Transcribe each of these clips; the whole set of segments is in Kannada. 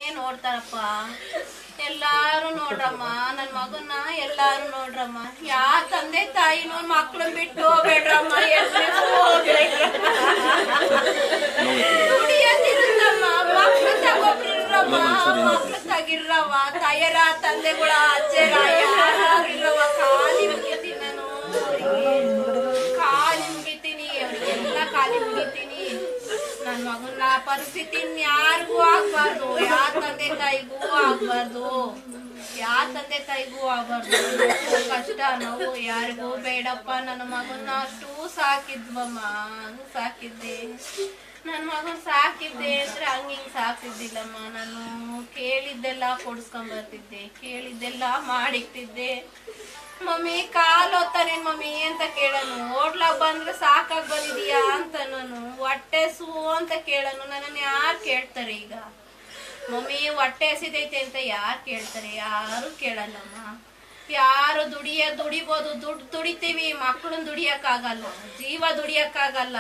ಏನ್ ನೋಡ್ತಾರಪ್ಪ ಎಲ್ಲಾರು ನೋಡ್ರಮ್ಮ ನನ್ ಮಗನ್ನ ಎಲ್ಲಾರು ನೋಡ್ರಮ್ಮ ಯಾ ತಂದೆ ತಾಯಿನೂ ಮಕ್ಳು ಬಿಟ್ಟು ಹೋಗ್ಬೇಡ್ರಮ್ಮ ಎಲ್ರಿಗೂ ಹೋಗ್ಬೇಡ್ರಮ್ಮ. ದುಡಿಯೋದಿರುತ್ತಮ್ಮ ಮಕ್ಳು ತಗೊಬ್ರಿರಮ್ಮ ಮಕ್ಳು ತಗಿರ್ರವ ತಾಯರ ತಂದೆಗಳ ಅಜ್ಜರ ಯಾರು ಇರವ ಖಾಲಿ ಮುಗಿತೀನಿ ನಾನು ಖಾಲಿ ಮುಗಿತೀನಿ ಅವ್ರಿಗೆಲ್ಲ ಖಾಲಿ ಮುಗಿತೀನಿ ನನ್ ಮಗನ ಪರಿಸ್ಥಿತಿ ಯಾರಿಗೂ ಆಗ್ಬಾರ್ದು ಯಾ ತಂದೆ ತಾಯಿಗೂ ಆಗ್ಬಾರ್ದು ಯಾ ತಂದೆ ತಾಯಿಗೂ ಆಗ್ಬಾರ್ದು ನೋವು, ಕಷ್ಟ ನೋವು ಯಾರಿಗೂ ಬೇಡಪ್ಪ ನನ್ನ ಮಗನ್ನ ಅಷ್ಟು ಸಾಕಿದ್ವಮ್ಮ ಹಂಗ್ ಸಾಕಿದ್ದೆ ನನ್ ಮಗನ್ ಸಾಕಿದ್ದೆ ಅಂದ್ರೆ ಹಂಗ ಹಿಂಗ್ ಸಾಕಿದ್ದಿಲ್ಲಮ್ಮ ನಾನು ಕೇಳಿದ್ದೆಲ್ಲ ಕೊಡ್ಸ್ಕೊಂಡ್ ಬರ್ತಿದ್ದೆ ಕೇಳಿದ್ದೆಲ್ಲ ಮಾಡಿಕ್ತಿದ್ದೆ ಮಮ್ಮಿ ಕಾಲ್ ಹೊತ್ತಾನೇನ್ ಮಮ್ಮಿ ಅಂತ ಕೇಳನು ಹೋಟ್ಲಾಗ್ ಬಂದ್ರೆ ಸಾಕಾಗ್ ಬಂದಿದೀಯಾ ಅಂತ ನಾನು ಹೊಟ್ಟೆ ಸೂ ಅಂತ ಕೇಳನು ನನ್ನನ್ನು ಯಾರು ಕೇಳ್ತಾರೆ ಈಗ ಮಮ್ಮಿ ಹೊಟ್ಟೆ ಹಸಿದೈತೆ ಅಂತ ಯಾರು ಕೇಳ್ತಾರೆ ಯಾರು ಕೇಳಲ್ಲಮ್ಮ ಯಾರು ದುಡಿಯ ದುಡಿಬೋದು ದುಡ್ಡು ದುಡಿತೀವಿ ಮಕ್ಕಳನ್ನ ದುಡಿಯಕ್ಕಾಗಲ್ಲ ಜೀವ ದುಡಿಯಕ್ಕಾಗಲ್ಲ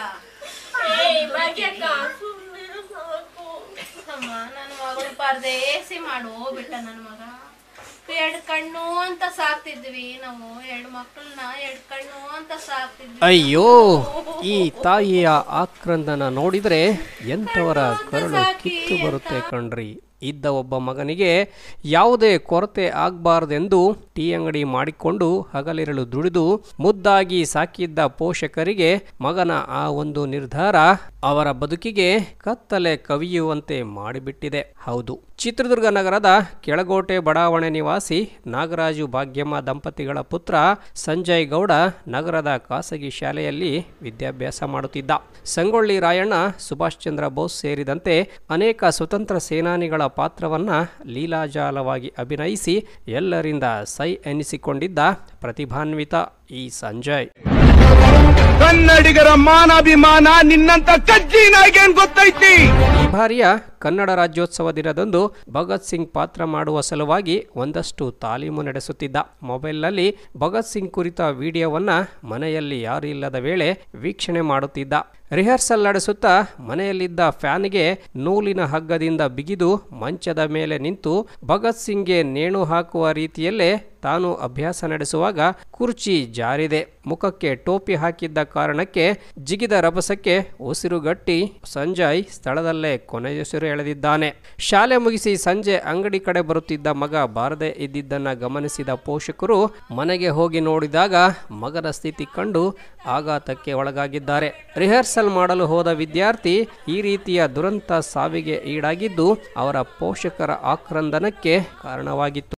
ಅಮ್ಮ ನನ್ನ ಮಗಳು ಪರದೇಸಿ ಮಾಡು ಬಿಟ್ಟ ನನ್ನ ಮಗ ಎರಡ್ ಕಣ್ಣು ಅಂತ ಸಾಕ್ತಿದ್ವಿ ನಾವು ಎರಡ್ ಮಕ್ಕಳನ್ನ ಎರಡ್ ಕಣ್ಣು ಅಂತ ಸಾಕ್ತಿದ್ವಿ ಅಯ್ಯೋ ಈ ತಾಯಿಯ ಆಕ್ರಂದನ ನೋಡಿದ್ರೆ ಎಂಥವರ ಕರುಳು ಕಿತ್ತು ಬರುತ್ತೆ ಕಣ್ರಿ ಇದ್ದ ಒಬ್ಬ ಮಗನಿಗೆ ಯಾವುದೇ ಕೊರತೆ ಆಗಬಾರ್ದೆಂದು ಟೀ ಅಂಗಡಿ ಮಾಡಿಕೊಂಡು ಹಗಲಿರಲು ದುಡಿದು ಮುದ್ದಾಗಿ ಸಾಕಿದ್ದ ಪೋಷಕರಿಗೆ ಮಗನ ಆ ಒಂದು ನಿರ್ಧಾರ ಅವರ ಬದುಕಿಗೆ ಕತ್ತಲೆ ಕವಿಯುವಂತೆ ಮಾಡಿಬಿಟ್ಟಿದೆ ಹೌದು ಚಿತ್ರದುರ್ಗ ನಗರದ ಕೆಳಗೋಟೆ ಬಡಾವಣೆ ನಿವಾಸಿ ನಾಗರಾಜು ಭಾಗ್ಯಮ್ಮ ದಂಪತಿಗಳ ಪುತ್ರ ಸಂಜಯ್ ಗೌಡ ನಗರದ ಖಾಸಗಿ ಶಾಲೆಯಲ್ಲಿ ವಿದ್ಯಾಭ್ಯಾಸ ಮಾಡುತ್ತಿದ್ದ ಸಂಗೊಳ್ಳಿ ರಾಯಣ್ಣ ಸುಭಾಷ್ ಚಂದ್ರ ಬೋಸ್ ಸೇರಿದಂತೆ ಅನೇಕ ಸ್ವತಂತ್ರ ಸೇನಾನಿಗಳ ಪಾತ್ರವನ್ನ ಲೀಲಾಜಾಲವಾಗಿ ಅಭಿನಯಿಸಿ ಎಲ್ಲರಿಂದ ಸೈ ಎನಿಸಿಕೊಂಡಿದ್ದ ಪ್ರತಿಭಾನ್ವಿತ ಈ ಸಂಜಯ್ ಕನ್ನಡಿಗರ ಮಾನಾಭಿಮಾನ ನಿನ್ನಂತ ಕಜ್ಜಿ ನಾಯ್ಗೇನ್ ಗೊತ್ತೈತಿ ಈ ಬಾರಿಯ ಕನ್ನಡ ರಾಜ್ಯೋತ್ಸವ ದಿನದಂದು ಭಗತ್ ಸಿಂಗ್ ಪಾತ್ರ ಮಾಡುವ ಸಲುವಾಗಿ ಒಂದಷ್ಟು ತಾಲೀಮು ನಡೆಸುತ್ತಿದ್ದ ಮೊಬೈಲ್ನಲ್ಲಿ ಭಗತ್ ಸಿಂಗ್ ಕುರಿತ ವಿಡಿಯೋವನ್ನ ಮನೆಯಲ್ಲಿ ಯಾರು ಇಲ್ಲದ ವೇಳೆ ವೀಕ್ಷಣೆ ಮಾಡುತ್ತಿದ್ದ ರಿಹರ್ಸಲ್ ನಡೆಸುತ್ತಾ ಮನೆಯಲ್ಲಿದ್ದ ಫ್ಯಾನ್ಗೆ ನೂಲಿನ ಹಗ್ಗದಿಂದ ಬಿಗಿದು ಮಂಚದ ಮೇಲೆ ನಿಂತು ಭಗತ್ ಸಿಂಗ್ಗೆ ನೇಣು ಹಾಕುವ ರೀತಿಯಲ್ಲೇ ತಾನು ಅಭ್ಯಾಸ ನಡೆಸುವಾಗ ಕುರ್ಚಿ ಜಾರಿದೆ ಮುಖಕ್ಕೆ ಟೋಪಿ ಹಾಕಿದ್ದ ಕಾರಣಕ್ಕೆ ಜಿಗಿದ ರಭಸಕ್ಕೆ ಉಸಿರುಗಟ್ಟಿ ಸಂಜಯ್ ಸ್ಥಳದಲ್ಲೇ ಕೊನೆಯುಸಿರು ಎಳೆದಿದ್ದಾನೆ ಶಾಲೆ ಮುಗಿಸಿ ಸಂಜೆ ಅಂಗಡಿ ಕಡೆ ಬರುತ್ತಿದ್ದ ಮಗ ಬಾರದೆ ಇದ್ದಿದ್ದನ್ನ ಗಮನಿಸಿದ ಪೋಷಕರು ಮನೆಗೆ ಹೋಗಿ ನೋಡಿದಾಗ ಮಗನ ಸ್ಥಿತಿ ಕಂಡು ಆಘಾತಕ್ಕೆ ಒಳಗಾಗಿದ್ದಾರೆ ರಿಹರ್ಸಲ್ ಮಾಡಲು ಹೋದ ವಿದ್ಯಾರ್ಥಿ ಈ ರೀತಿಯ ದುರಂತ ಸಾವಿಗೆ ಈಡಾಗಿದ್ದು ಅವರ ಪೋಷಕರ ಆಕ್ರಂದನಕ್ಕೆ ಕಾರಣವಾಗಿತ್ತು